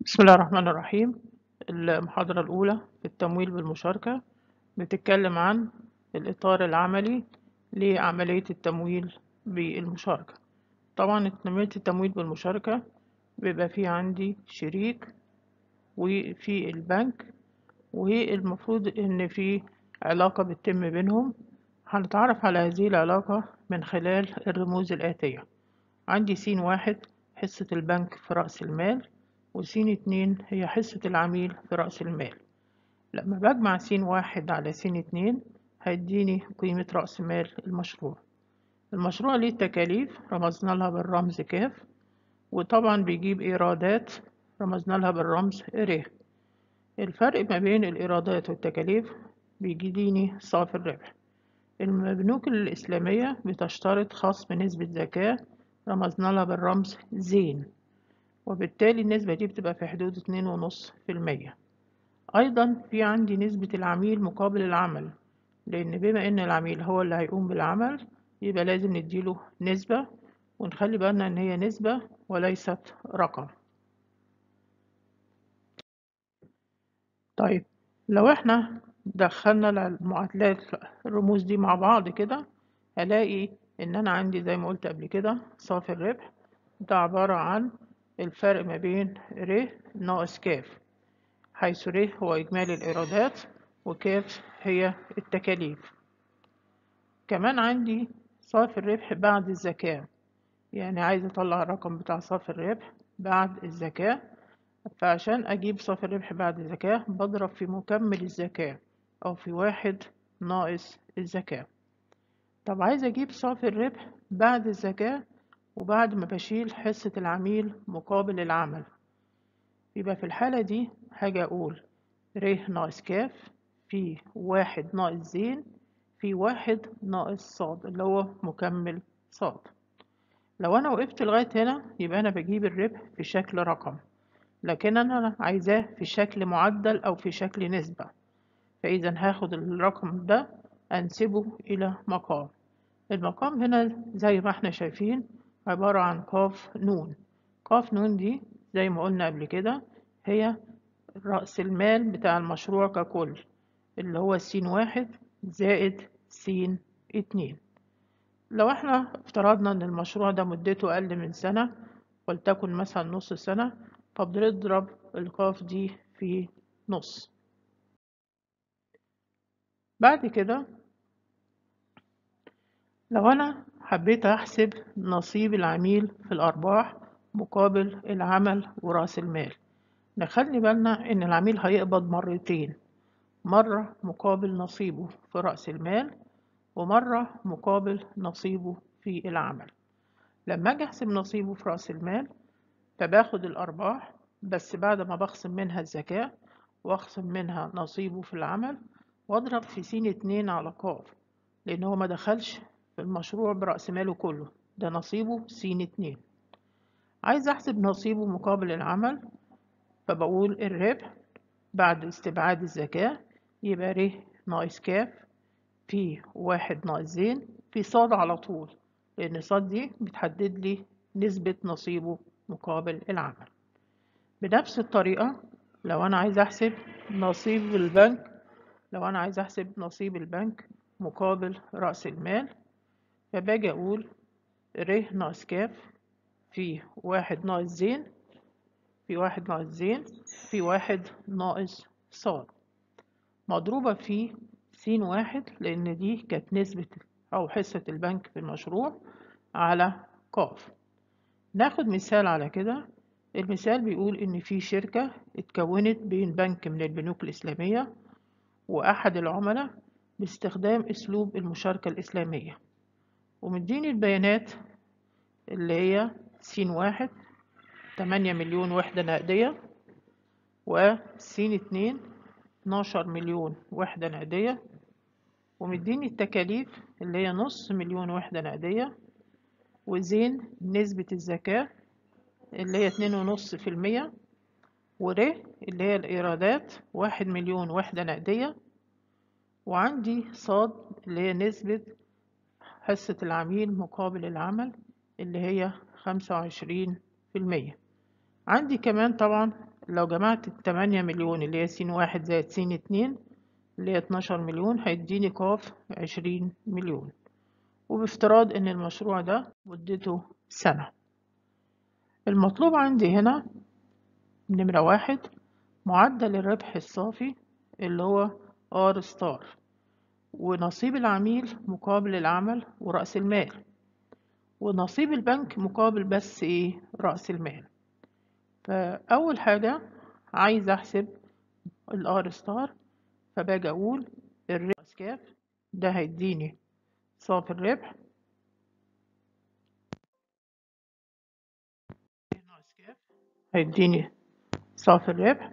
بسم الله الرحمن الرحيم المحاضرة الأولى في التمويل بالمشاركة بتتكلم عن الإطار العملي لعملية التمويل بالمشاركة طبعا عملية التمويل بالمشاركة بيبقى فيه عندي شريك وفي البنك والمفروض إن في علاقة بتتم بينهم هنتعرف على هذه العلاقة من خلال الرموز الآتية عندي س واحد حصة البنك في رأس المال وسين اتنين هي حصة العميل في رأس المال لما بجمع سين واحد على سين اتنين هيديني قيمة رأس مال المشروع المشروع ليه تكاليف رمزنا لها بالرمز كاف وطبعا بيجيب إيرادات رمزنا لها بالرمز ر الفرق ما بين الإيرادات والتكاليف بيجيليني صافي الربح البنوك الإسلامية بتشترط خصم نسبة زكاة رمزنا لها بالرمز زين وبالتالي النسبة دي بتبقى في حدود اتنين ونص في المية أيضا في عندي نسبة العميل مقابل العمل لأن بما إن العميل هو اللي هيقوم بالعمل يبقى لازم نديله نسبة ونخلي بالنا إن هي نسبة وليست رقم طيب لو احنا دخلنا المعادلات الرموز دي مع بعض كده هلاقي إن أنا عندي زي ما قلت قبل كده صافي الربح ده عبارة عن الفرق ما بين ر ناقص كاف حيث ر هو إجمالي الإيرادات وكاف هي التكاليف كمان عندي صافي الربح بعد الزكاة يعني عايز أطلع الرقم بتاع صافي الربح بعد الزكاة فعشان أجيب صافي الربح بعد الزكاة بضرب في مكمل الزكاة أو في واحد ناقص الزكاة طب عايز أجيب صافي الربح بعد الزكاة وبعد ما بشيل حصة العميل مقابل العمل يبقى في الحالة دي هاجي أقول ر ناقص كاف في واحد ناقص زين في واحد ناقص صاد اللي هو مكمل صاد لو أنا وقفت لغاية هنا يبقى أنا بجيب الربح في شكل رقم لكن أنا عايزاه في شكل معدل أو في شكل نسبة فإذا هاخد الرقم ده أنسبه إلى مقام المقام هنا زي ما احنا شايفين عبارة عن قاف نون قاف نون دي زي ما قلنا قبل كده هي رأس المال بتاع المشروع ككل اللي هو سين واحد زائد سين اتنين لو احنا افترضنا ان المشروع ده مدته أقل من سنة ولتكن مثلا نص سنة فبنضرب القاف دي في نص بعد كده لو أنا حبيت أحسب نصيب العميل في الأرباح مقابل العمل ورأس المال نخلي بالنا إن العميل هيقبض مرتين مرة مقابل نصيبه في رأس المال ومرة مقابل نصيبه في العمل لما أجي أحسب نصيبه في رأس المال فباخد الأرباح بس بعد ما بخصم منها الزكاة وأخصم منها نصيبه في العمل وأضرب في سين اتنين على قاف لأن هو ما دخلش في المشروع برأس ماله كله ده نصيبه سين اتنين عايز أحسب نصيبه مقابل العمل فبقول الربح بعد استبعاد الزكاة يبقى ر ناقص كاف في واحد ناقص زين في صاد على طول لأن صاد دي بتحدد لي نسبة نصيبه مقابل العمل بنفس الطريقة لو أنا عايز أحسب نصيب البنك لو أنا عايز أحسب نصيب البنك مقابل رأس المال فباجي أقول ر ناقص كاف في واحد ناقص زين في واحد ناقص زين في واحد ناقص صاد مضروبة في س واحد لأن دي كانت نسبة أو حصة البنك في المشروع على قاف ناخد مثال على كده المثال بيقول إن في شركة اتكونت بين بنك من البنوك الإسلامية وأحد العملاء باستخدام أسلوب المشاركة الإسلامية ومديني البيانات اللي هي س واحد تمانية مليون وحدة نقدية وس اتنين اتناشر مليون وحدة نقدية ومديني التكاليف اللي هي نص مليون وحدة نقدية وزين نسبة الزكاة اللي هي اتنين ونص في المية ور اللي هي الإيرادات واحد مليون وحدة نقدية وعندي صاد اللي هي نسبة حصة العميل مقابل العمل اللي هي خمسة وعشرين في المية عندي كمان طبعا لو جمعت التمانية مليون اللي هي س واحد زائد س اتنين اللي هي اتناشر مليون هيديني قاف عشرين مليون وبافتراض ان المشروع ده مدته سنة المطلوب عندي هنا نمرة واحد معدل الربح الصافي اللي هو R ستار ونصيب العميل مقابل العمل ورأس المال ونصيب البنك مقابل بس ايه رأس المال فأول حاجة عايز أحسب الار ستار فباجي أقول الربح كاف ده هيديني صافي الربح هيديني صافي الربح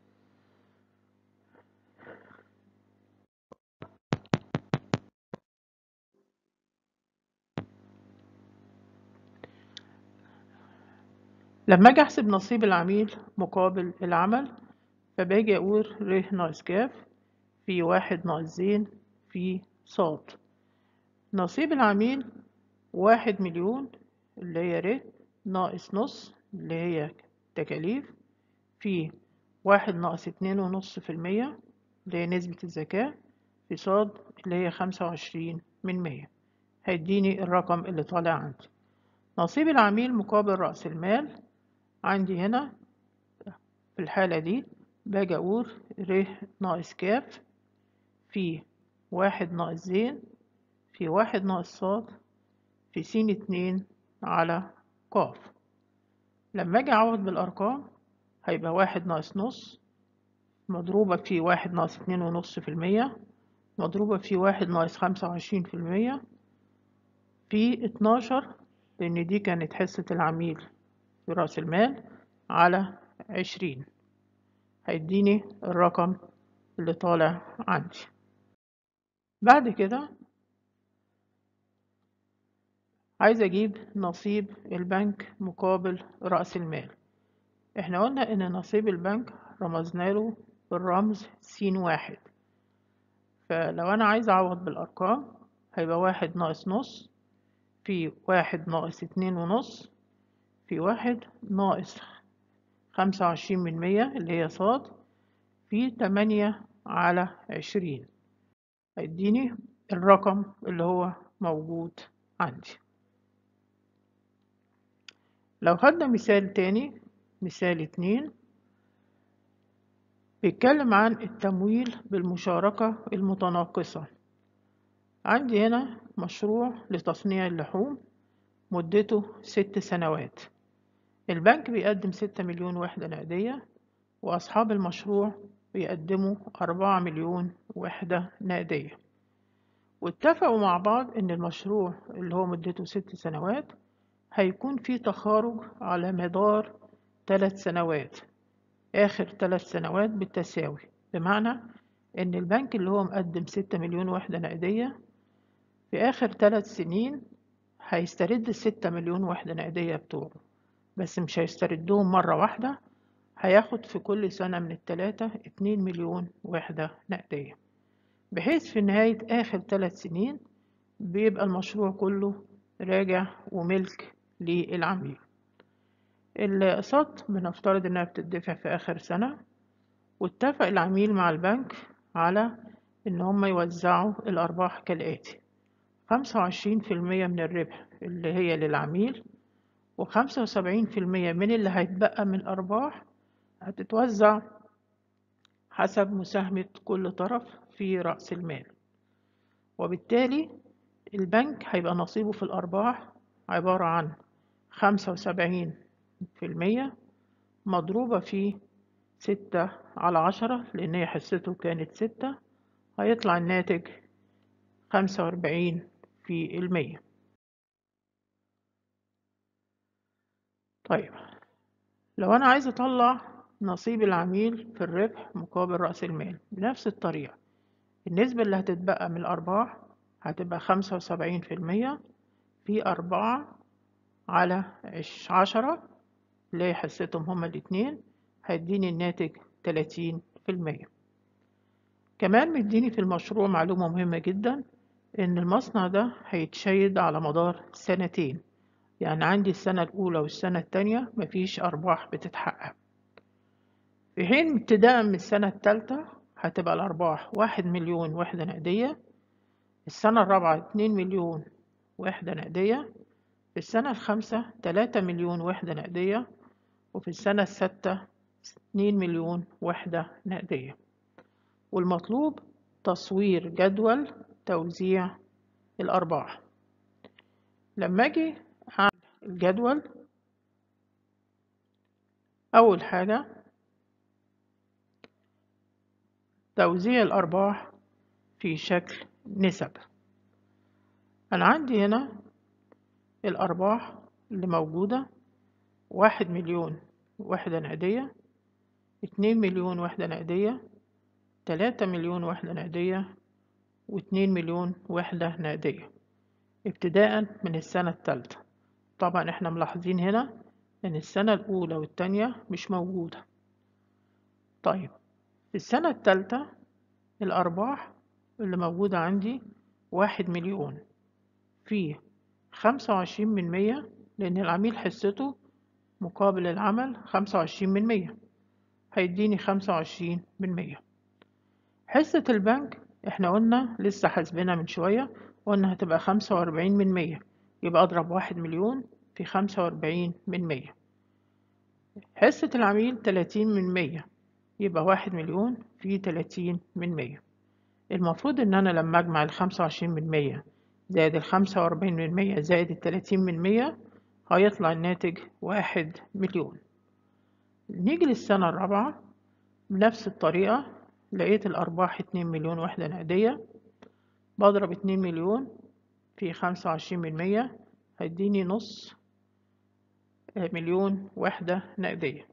لما اجي احسب نصيب العميل مقابل العمل فباجي اقول ر ناقص كاف في واحد ناقص زين في صاد نصيب العميل واحد مليون اللي هي ر ناقص نص اللي هي تكاليف في واحد ناقص اتنين ونص في المية اللي هي نسبة الزكاة في صاد اللي هي خمسة وعشرين من مية هيديني الرقم اللي طالع عندي نصيب العميل مقابل رأس المال عندي هنا في الحالة دي باجي أقول ر ناقص كاف في واحد ناقص زين في واحد ناقص صاد في س اتنين على قاف لما أجي أعوض بالأرقام هيبقى واحد ناقص نص مضروبة في واحد ناقص اتنين ونص في المية مضروبة في واحد ناقص خمسة وعشرين في المية في اتناشر لأن دي كانت حصة العميل في رأس المال على عشرين هيديني الرقم اللي طالع عندي بعد كده عايز أجيب نصيب البنك مقابل رأس المال احنا قلنا ان نصيب البنك رمزنا له بالرمز س واحد فلو انا عايز اعوض بالارقام هيبقى واحد ناقص نص في واحد ناقص اتنين ونص في واحد ناقص خمسة وعشرين من مية اللي هي صاد في تمانية على عشرين هيديني الرقم اللي هو موجود عندي لو خدنا مثال تاني مثال اتنين بيتكلم عن التمويل بالمشاركة المتناقصة عندي هنا مشروع لتصنيع اللحوم مدته ست سنوات البنك بيقدم ستة مليون وحدة نقدية وأصحاب المشروع بيقدموا أربعة مليون وحدة نقدية واتفقوا مع بعض إن المشروع اللي هو مدته ست سنوات هيكون فيه تخارج على مدار ثلاث سنوات آخر ثلاث سنوات بالتساوي بمعنى إن البنك اللي هو مقدم ستة مليون وحدة نقدية في آخر ثلاث سنين هيسترد الستة مليون وحدة نقدية بتوعه بس مش هيستردهم مرة واحدة هياخد في كل سنة من التلاتة اتنين مليون وحدة نقدية بحيث في نهاية آخر ثلاث سنين بيبقى المشروع كله راجع وملك للعميل الأقساط بنفترض إنها بتدفع في آخر سنة واتفق العميل مع البنك على إن هم يوزعوا الأرباح كالآتي خمسة وعشرين في المية من الربح اللي هي للعميل وخمسة وسبعين في المية من اللي هيتبقى من الأرباح هتتوزع حسب مساهمة كل طرف في رأس المال وبالتالي البنك هيبقى نصيبه في الأرباح عبارة عن خمسة وسبعين في المية مضروبة في ستة على عشرة لأن هي حصته كانت ستة هيطلع الناتج خمسة وأربعين في المية طيب لو أنا عايز أطلع نصيب العميل في الربح مقابل رأس المال بنفس الطريقة النسبة اللي هتتبقى من الأرباح هتبقى خمسة وسبعين في المية في أربعة على عشرة اللي هي حصتهم هما الاتنين هيديني الناتج تلاتين في المية كمان مديني في المشروع معلومة مهمة جدا إن المصنع ده هيتشيد على مدار سنتين يعني عندي السنة الأولى والسنة التانية مفيش أرباح بتتحقق في حين ابتداء من السنة التالتة هتبقى الأرباح واحد مليون وحدة نقدية السنة الرابعة اتنين مليون وحدة نقدية في السنة الخامسة تلاتة مليون وحدة نقدية وفي السنة الستة اتنين مليون وحدة نقدية والمطلوب تصوير جدول توزيع الأرباح لما أجي أعمل الجدول أول حاجة توزيع الأرباح في شكل نسب أنا عندي هنا الأرباح اللي موجودة واحد مليون وحدة نقدية اتنين مليون وحدة نقدية تلاتة مليون وحدة نقدية واتنين مليون وحدة نقدية ابتداء من السنة التالتة طبعا احنا ملاحظين هنا ان السنة الأولى والتانية مش موجودة طيب في السنة التالتة الأرباح اللي موجودة عندي واحد مليون فيه خمسة وعشرين من مية لأن العميل حصته مقابل العمل خمسة وعشرين من مية هيديني خمسة وعشرين من مية حصة البنك احنا قلنا لسه حاسبينها من شوية قلنا هتبقى خمسة وأربعين من مية يبقى أضرب واحد مليون في خمسة وأربعين من مية حصة العميل تلاتين من مية يبقى واحد مليون في تلاتين من مية المفروض إن أنا لما أجمع الخمسة وعشرين من مية زائد الخمسة وأربعين من مية زائد التلاتين من مية هيطلع الناتج واحد مليون نيجي للسنة الرابعة بنفس الطريقة لقيت الأرباح اتنين مليون وحدة نقدية بضرب اتنين مليون في خمسة وعشرين من مية هيديني نص مليون وحدة نقدية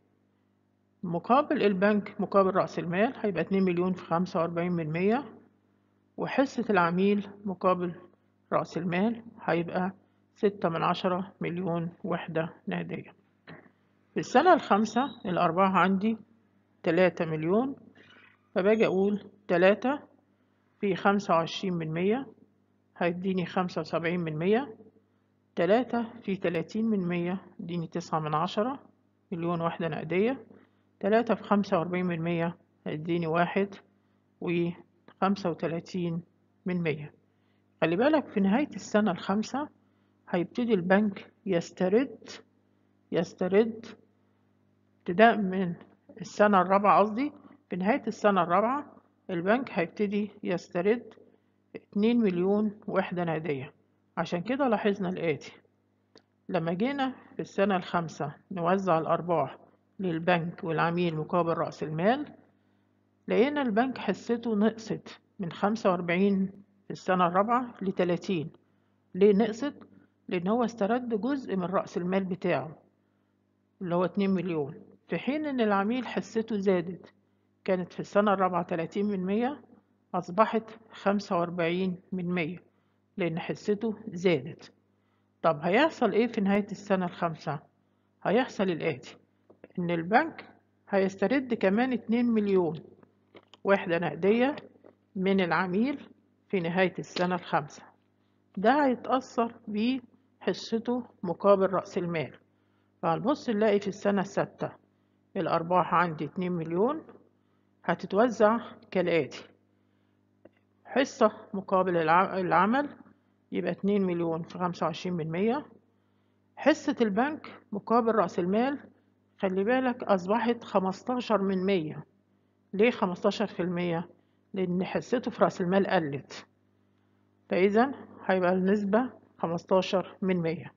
مقابل البنك مقابل رأس المال هيبقى اتنين مليون في خمسة وأربعين من مية وحصة العميل مقابل رأس المال هيبقى ستة من عشرة مليون وحدة نقدية في السنة الخامسة الأرباح عندي تلاتة مليون فباجي أقول تلاتة في خمسة وعشرين من مية هيديني خمسة وسبعين من مية تلاتة في تلاتين من مية يديني تسعة من عشرة مليون وحدة نقدية تلاتة في خمسة وأربعين من مية هيديني واحد وخمسة وتلاتين من مية خلي بالك في نهاية السنة الخامسة هيبتدي البنك يسترد يسترد ابتداء من السنة الرابعة قصدي في نهاية السنة الرابعة البنك هيبتدي يسترد اتنين مليون وحدة نقدية عشان كده لاحظنا الآتي لما جينا في السنة الخامسة نوزع الأرباح للبنك والعميل مقابل رأس المال لقينا البنك حصته نقصت من خمسة وأربعين في السنة الرابعة لتلاتين ليه نقصت؟ لأن هو استرد جزء من رأس المال بتاعه اللي هو اتنين مليون في حين إن العميل حصته زادت كانت في السنة الرابعة تلاتين من مية أصبحت خمسة وأربعين من مية لأن حصته زادت طب هيحصل إيه في نهاية السنة الخامسة؟ هيحصل الآتي إن البنك هيسترد كمان اتنين مليون وحدة نقدية من العميل في نهاية السنة الخامسة ده هيتأثر بحصته مقابل رأس المال فهنبص نلاقي في السنة الستة الأرباح عندي اتنين مليون هتتوزع كالآتي حصة مقابل العمل يبقى اتنين مليون في خمسة وعشرين من مية حصة البنك مقابل رأس المال خلي بالك أصبحت خمستاشر من مية ليه خمستاشر في المية؟ لأن حصته في رأس المال قلت فإذا هيبقى النسبة خمستاشر من مية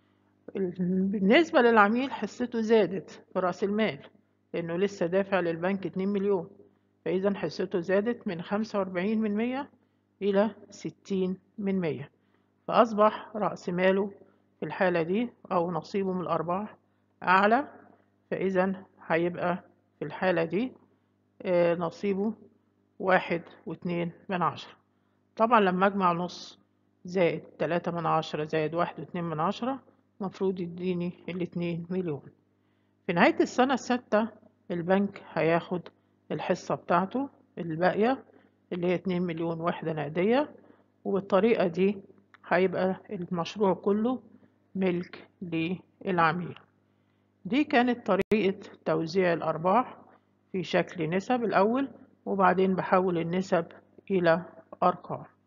بالنسبة للعميل حصته زادت في رأس المال لأنه لسه دافع للبنك اتنين مليون فإذا حصته زادت من خمسة وأربعين من مية إلى ستين من مية فأصبح رأس ماله في الحالة دي أو نصيبه من الأرباح أعلى فإذا هيبقى في الحالة دي نصيبه واحد واتنين من عشرة طبعا لما أجمع نص زائد تلاتة من عشرة زائد واحد واتنين من عشرة مفروض يديني الاتنين مليون في نهاية السنة الستة البنك هياخد الحصة بتاعته الباقية اللي هي اتنين مليون وحدة نقدية وبالطريقة دي هيبقى المشروع كله ملك للعميل دي كانت طريقة توزيع الأرباح في شكل نسب الأول وبعدين بحول النسب إلى أرقام